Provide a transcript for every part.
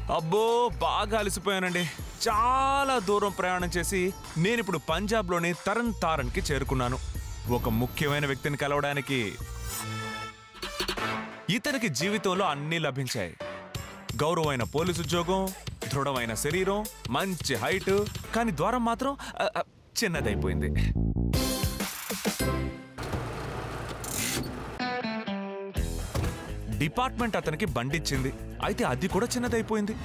అబ్బో బాగా అలసిపోయానండి చాలా దూరం ప్రయాణం చేసి నేను ఇప్పుడు పంజాబ్లోని తరణ్ తారన్కి చేరుకున్నాను ఒక ముఖ్యమైన వ్యక్తిని కలవడానికి ఇతనికి జీవితంలో అన్నీ లభించాయి గౌరవమైన పోలీసు ఉద్యోగం దృఢమైన శరీరం మంచి హైట్ కానీ ద్వారం మాత్రం ఆ, ఆ, చిన్నదైపోయింది డిపార్ట్మెంట్ అతనికి బండిచ్చింది అయితే అది కూడా చిన్నదైపోయింది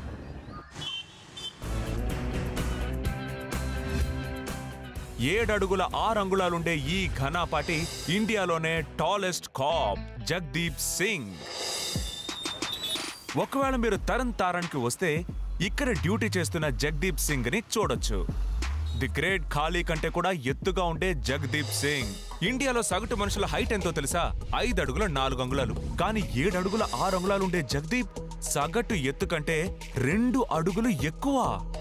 ఏడడుగుల ఆరు అంగుళాలుండే ఈ ఘనాపాటి ఇండియాలోనే టాలెస్ట్ కాప్ జగదీప్ సింగ్ ఒకవేళ మీరు తరణ్ తారణ్కి వస్తే ఇక్కడ డ్యూటీ చేస్తున్న జగదీప్ సింగ్ ని చూడొచ్చు ది గ్రేట్ ఖాళీ కంటే కూడా ఎత్తుగా ఉండే జగదీప్ సింగ్ ఇండియాలో సగటు మనుషుల హైట్ ఎంతో తెలుసా ఐదు అడుగుల నాలుగు అంగుళాలు కానీ ఏడు అడుగుల ఆరు అంగుళాలు ఉండే జగదీప్ సగటు ఎత్తు కంటే రెండు అడుగులు ఎక్కువ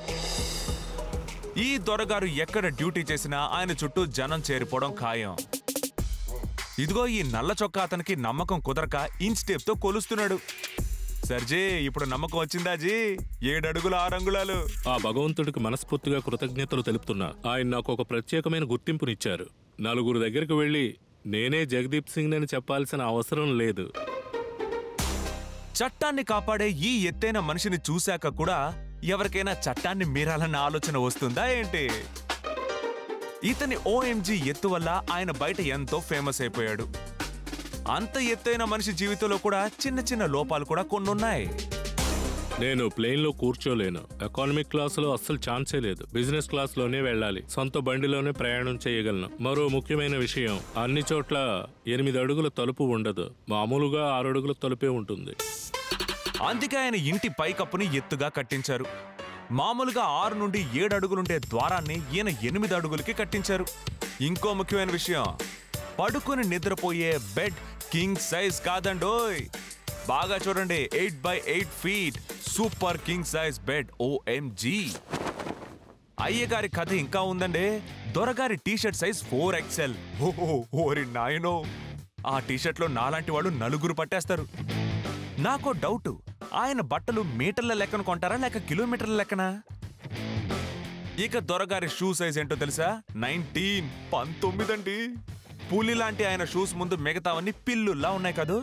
ఈ దొరగారు ఎక్కడ డ్యూటీ చేసినా ఆయన చుట్టూ జనం చేరిపోవడం ఖాయం ఇదిగో ఈ నల్ల చొక్కా అతనికి నమ్మకం కుదరక ఇంచ్ టేప్ తో కొలుస్తున్నాడు సర్జీ ఇప్పుడు నమ్మకం వచ్చిందా జీ ఏడడుగుల ఆరంగుళాలు ఆ భగవంతుడికి మనస్ఫూర్తిగా కృతజ్ఞతలు తెలుపుతున్నా ఆయన నాకు ఒక ప్రత్యేకమైన గుర్తింపునిచ్చారు నలుగురు దగ్గరికి వెళ్ళి నేనే జగదీప్ సింగ్ అని చెప్పాల్సిన అవసరం లేదు చట్టాన్ని కాపాడే ఈ ఎత్తైన మనిషిని చూశాక కూడా ఎవరికైనా చట్టాన్ని మీరాలన్న ఆలోచన వస్తుందా ఏంటి ఇతని ఓఎంజీ ఎత్తు వల్ల ఆయన బయట ఎంతో ఫేమస్ అయిపోయాడు అంత ఎత్తైన మనిషి జీవితంలో కూడా చిన్న చిన్న లోపాలు కూడా కొన్నున్నాయి నేను ప్లేన్ లో కూర్చోలేను ఎకానమిక్ క్లాస్ లో అస్సలు ఛాన్సే లేదు బిజినెస్ క్లాస్ లోనే వెళ్ళాలి సొంత బండిలోనే ప్రయాణం చేయగలను మరో ముఖ్యమైన విషయం అన్ని చోట్ల ఎనిమిది అడుగుల తలుపు ఉండదు మామూలుగా ఆరు అడుగుల తలుపే ఉంటుంది అందుకే ఆయన ఇంటి పైకప్పుని ఎత్తుగా కట్టించారు మామూలుగా ఆరు నుండి ఏడు అడుగులుండే ద్వారాన్ని ఈయన ఎనిమిది అడుగులకి కట్టించారు ఇంకో ముఖ్యమైన విషయం పడుకుని నిద్రపోయే బెడ్ కింగ్ సైజ్ కాదండోయ్ బాగా చూడండి eight by eight feet super king size bed OMG అయ్యగారి కథ ఇంకా ఉందండి దొరగారి టీషర్ట్ సైజ్ ఫోర్ ఎక్స్ఎల్ ఓహో ఓరి నాయనో ఆ టీషర్ట్ లో నాలాంటి వాళ్ళు నలుగురు పట్టేస్తారు నాకో డౌట్ ఆయన బట్టలు మీటర్ల లెక్కన కొంటారా లేక కిలోమీటర్ల లెక్కన ఇక దొరగారి షూ సైజ్ ఏంటో తెలుసా నైన్టీన్ పంతొమ్మిదండి పులి లాంటి ఆయన షూస్ ముందు మిగతావన్నీ పిల్లుల్లా ఉన్నాయి కదూ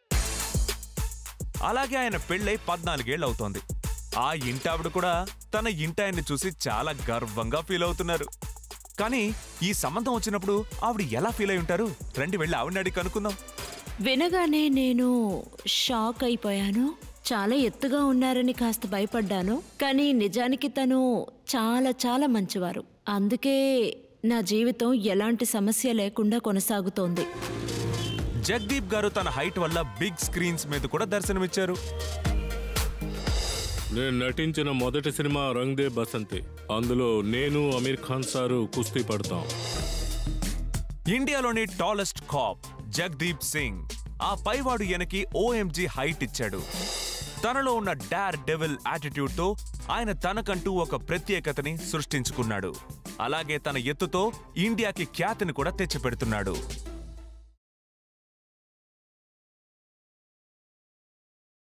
అలాగే ఆయన పెళ్ళై పద్నాలుగేళ్ళు అవుతోంది ఆ ఇంటావిడ కూడా తన ఇంటాయన్ని చూసి చాలా గర్వంగా ఫీల్ అవుతున్నారు కానీ ఈ సంబంధం వచ్చినప్పుడు ఆవిడ ఎలా ఫీల్ అయి ఉంటారు రండి వెళ్ళి ఆవిడని అడిగి కనుక్కుందాం వినగానే నేను షాక్ అయిపోయాను చాలా ఎత్తుగా ఉన్నారని కాస్త భయపడ్డాను కానీ నిజానికి తను చాలా చాలా మంచివారు అందుకే నా జీవితం ఎలాంటి సమస్య లేకుండా కొనసాగుతోంది జగదీప్ గారు తన హైట్ వల్ల బిగ్ స్క్రీన్స్ మీద కూడా దర్శనమిచ్చారు నేను నటించిన మొదటి సినిమా రంగ్ దే బసంతి అందులో నేను అమీర్ ఖాన్ సారు కుస్తీ పడతాం ఇండియాలోని టాలెస్ట్ కాప్ జగదీప్ సింగ్ ఆ పైవాడు ఈయనకి ఓఎంజీ హైట్ ఇచ్చాడు తనలో ఉన్న డార్ డెవిల్ యాటిట్యూడ్ తో ఆయన తనకంటూ ఒక ప్రత్యేకతని సృష్టించుకున్నాడు అలాగే తన ఎత్తుతో ఇండియాకి ఖ్యాతిని కూడా తెచ్చిపెడుతున్నాడు